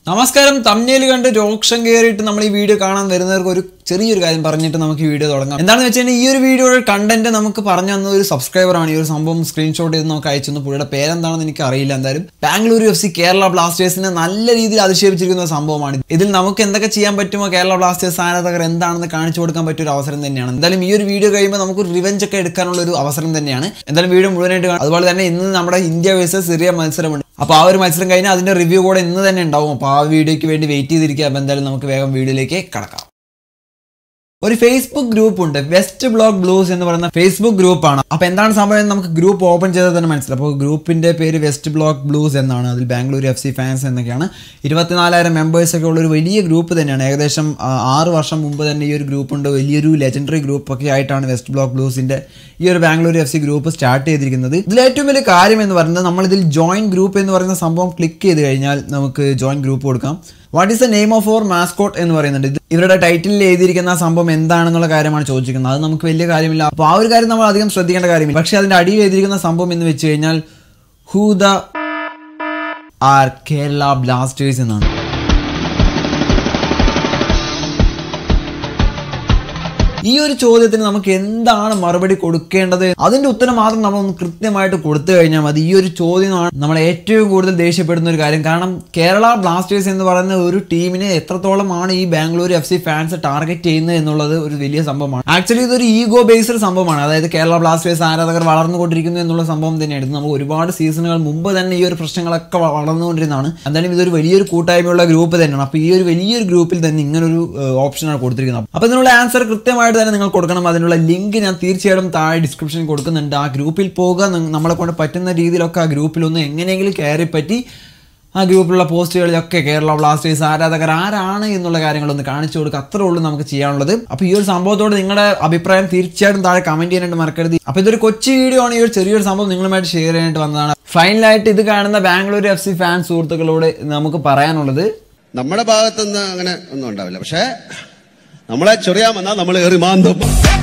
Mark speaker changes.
Speaker 1: നമസ്കാരം തമ്മിൽ കണ്ട് രോക്ഷം കയറിയിട്ട് നമ്മൾ ഈ വീഡിയോ കാണാൻ വരുന്നവർക്ക് ഒരു ചെറിയൊരു കാര്യം പറഞ്ഞിട്ട് നമുക്ക് ഈ വീഡിയോ തുടങ്ങാം എന്താണെന്ന് വെച്ച് കഴിഞ്ഞാൽ ഈ ഒരു വീഡിയോയുടെ കണ്ടന്റ് നമുക്ക് പറഞ്ഞു തന്ന ഒരു സബ്സ്ക്രൈബർ ആണ് ഈ ഒരു സംഭവം സ്ക്രീൻഷോട്ട് ചെയ്ത് നമുക്ക് അയച്ചു തന്നു. പുള്ളിയുടെ പേരെന്താണെന്ന് എനിക്ക് അറിയില്ല എന്തായാലും ബാംഗ്ലൂർ എഫ് സി കേരള ബ്ലാസ്റ്റേഴ്സിനെ നല്ല രീതിയിൽ അധിക്ഷേപിച്ചിരിക്കുന്ന ഒരു സംഭവമാണ് ഇതിൽ നമുക്ക് എന്തൊക്കെ ചെയ്യാൻ പറ്റുമോ കേരള ബ്ലാസ്റ്റേഴ്സ് ആരാധകർ എന്താണെന്ന് കാണിച്ചു കൊടുക്കാൻ പറ്റിയ ഒരു അവസരം തന്നെയാണ് എന്തായാലും ഈ ഒരു വീഡിയോ കഴിയുമ്പോൾ നമുക്ക് റിവെഞ്ച് ഒക്കെ എടുക്കാനുള്ള ഒരു അവസരം തന്നെയാണ് എന്തായാലും വീഡിയോ മുഴുവനായിട്ട് കാണാം അതുപോലെ തന്നെ ഇന്ന് നമ്മുടെ ഇന്ത്യ വേഴ്സസ് സിറിയ മത്സരമുണ്ട് അപ്പോൾ ആ ഒരു മത്സരം കഴിഞ്ഞാൽ അതിന്റെ റിവ്യൂ കൂടെ ഇന്ന് തന്നെ ഉണ്ടാവും അപ്പോൾ ആ വീഡിയോയ്ക്ക് വേണ്ടി വെയിറ്റ് ചെയ്തിരിക്കുക അപ്പോൾ എന്തായാലും നമുക്ക് വേഗം വീഡിയോയിലേക്ക് കടക്കാം ഒരു ഫേസ്ബുക്ക് ഗ്രൂപ്പ് ഉണ്ട് വെസ്റ്റ് ബ്ലോക്ക് ബ്ലൂസ് എന്ന് പറയുന്ന ഫേസ്ബുക്ക് ഗ്രൂപ്പാണ് അപ്പോൾ എന്താണ് സംഭവം എന്ന് നമുക്ക് ഗ്രൂപ്പ് ഓപ്പൺ ചെയ്താൽ തന്നെ മനസ്സിലാവും അപ്പോൾ ഗ്രൂപ്പിന്റെ പേര് വെസ്റ്റ് ബ്ലോക്ക് ബ്ലൂസ് എന്നാണ് അതിൽ ബാംഗ്ലൂർ എഫ് സി ഫാൻസ് എന്നൊക്കെയാണ് ഇരുപത്തിനാലായിരം മെമ്പേഴ്സ് ഒക്കെ ഉള്ള ഒരു വലിയ ഗ്രൂപ്പ് തന്നെയാണ് ഏകദേശം ആ, ആറ് വർഷം മുമ്പ് തന്നെ ഈ ഒരു ഗ്രൂപ്പ് ഉണ്ട് വലിയൊരു ലെജൻഡറി ഗ്രൂപ്പ് ഒക്കെ ആയിട്ടാണ് വെസ്റ്റ് ബ്ലോക്ക് ബ്ലൂസിന്റെ ഈ ഒരു Bangalore F C group start ചെയ്തിരിക്കുന്നത് ഇതിൽ ഏറ്റവും വലിയ കാര്യം എന്ന് പറയുന്നത് നമ്മൾ ഇതിൽ ജോയിൻ ഗ്രൂപ്പ് എന്ന് പറയുന്ന സംഭവം ക്ലിക്ക് ചെയ്ത് കഴിഞ്ഞാൽ നമുക്ക് ജോയിൻ ഗ്രൂപ്പ് കൊടുക്കാം what is the name of our mascot എന്ന് പറയുന്നുണ്ട് ഇത് ഇവരുടെ ടൈറ്റിലിൽ എഴുതിയിരിക്കുന്ന ആ സംഭവം എന്താണെന്നുള്ള കാര്യമാണ് ചോദിക്കുന്നത് അത് നമുക്ക് വലിയ കാര്യമില്ല അപ്പോൾ ആ ഒരു കാര്യം നമ്മൾ അധികം ശ്രദ്ധിക്കേണ്ട കാര്യമില്ല പക്ഷേ അതിന്റെ അടിയിൽ എഴുതിയിരിക്കുന്ന സംഭവം എന്ന് വെച്ച് കഴിഞ്ഞാൽ who the are Kerala Blasters എന്നാണ് ഈ ഒരു ചോദ്യത്തിന് നമുക്ക് എന്താണ് മറുപടി കൊടുക്കേണ്ടത് അതിന്റെ ഉത്തരം മാത്രം നമ്മൾ ഒന്ന് കൃത്യമായിട്ട് കൊടുത്തു കഴിഞ്ഞാൽ മതി ഈ ഒരു ചോദ്യമാണ് നമ്മൾ ഏറ്റവും കൂടുതൽ ദേഷ്യപ്പെടുന്ന ഒരു കാര്യം കാരണം കേരള ബ്ലാസ്റ്റേഴ്സ് എന്ന് പറയുന്ന ഒരു ടീമിനെ എത്രത്തോളമാണ് ഈ Bangalore F C fans target ചെയ്യുന്നത് എന്നുള്ളത് ഒരു വലിയ സംഭവമാണ് ആക്ച്വലി ഇതൊരു ഈഗോ ബേസ്ഡ് സംഭവമാണ് അതായത് കേരള ബ്ലാസ്റ്റേഴ്സ് ആരാധകർ വളർന്നുകൊണ്ടിരിക്കുന്നു എന്നുള്ള സംഭവം തന്നെയാണ് ഇത് നമുക്ക് ഒരുപാട് സീസണുകൾ മുമ്പ് തന്നെ ഈ ഒരു പ്രശ്നങ്ങളൊക്കെ വ- വളർന്നുകൊണ്ടിരുന്നതാണ് എന്തായാലും ഇതൊരു വലിയൊരു കൂട്ടായ്മയുള്ള ഗ്രൂപ്പ് തന്നെയാണ് അപ്പോൾ ഈ ഒരു വലിയൊരു ഗ്രൂപ്പിൽ തന്നെ ഇങ്ങനൊരു ഓപ്ഷനാണ് കൊടുത്തിരിക്കുന്നത് അപ്പോൾ ഇതിനുള്ള ആൻസർ കൃത്യമായിട്ട് തന്നെ നിങ്ങൾ കൊടുക്കണം അതിനുള്ള ലിങ്ക് ഞാൻ തീർച്ചയായിട്ടും താഴെ ഡിസ്ക്രിപ്ഷനിൽ കൊടുക്കുന്നുണ്ട് ആ ഗ്രൂപ്പിൽ പോകുക നി- നമ്മളെ കൊണ്ട് പറ്റുന്ന രീതിയിലൊക്കെ ആ ഗ്രൂപ്പിലൊന്ന് എങ്ങനെയെങ്കിലും കയറി പറ്റി ആ ഗ്രൂപ്പിലുള്ള പോസ്റ്റുകളിലൊക്കെ കേരള ബ്ലാസ്റ്റേഴ്സ് ആരാധകർ ആരാണ് എന്നുള്ള കാര്യങ്ങളൊന്ന് കാണിച്ചു കൊടുക്കുക അത്രേ ഉള്ളൂ നമുക്ക് ചെയ്യാനുള്ളത് അപ്പോൾ ഈ ഒരു സംഭവത്തോട് നിങ്ങളുടെ അഭിപ്രായം തീർച്ചയായിട്ടും താഴെ കമന്റ് ചെയ്യാനായിട്ട് മറക്കരുത് അപ്പോൾ ഇതൊരു കൊച്ചു വീഡിയോ ആണ് ഈ ഒരു ചെറിയൊരു സംഭവം നിങ്ങളുമായിട്ട് ഷെയർ ചെയ്യാനായിട്ട് വന്നതാണ് ഫൈനലായിട്ട് ഇത് കാണുന്ന ബാംഗ്ലൂർ എഫ് സി ഫാൻ സുഹൃത്തുക്കളോട് നമുക്ക് പറയാനുള്ളത്
Speaker 2: നമ്മുടെ ഭാഗത്തുനിന്ന് അങ്ങനെ ഒന്നും ഉണ്ടാവില്ല പക്ഷേ നമ്മളെ ചൊറിയാൻ വന്നാൽ നമ്മൾ ഏറി മാന്തും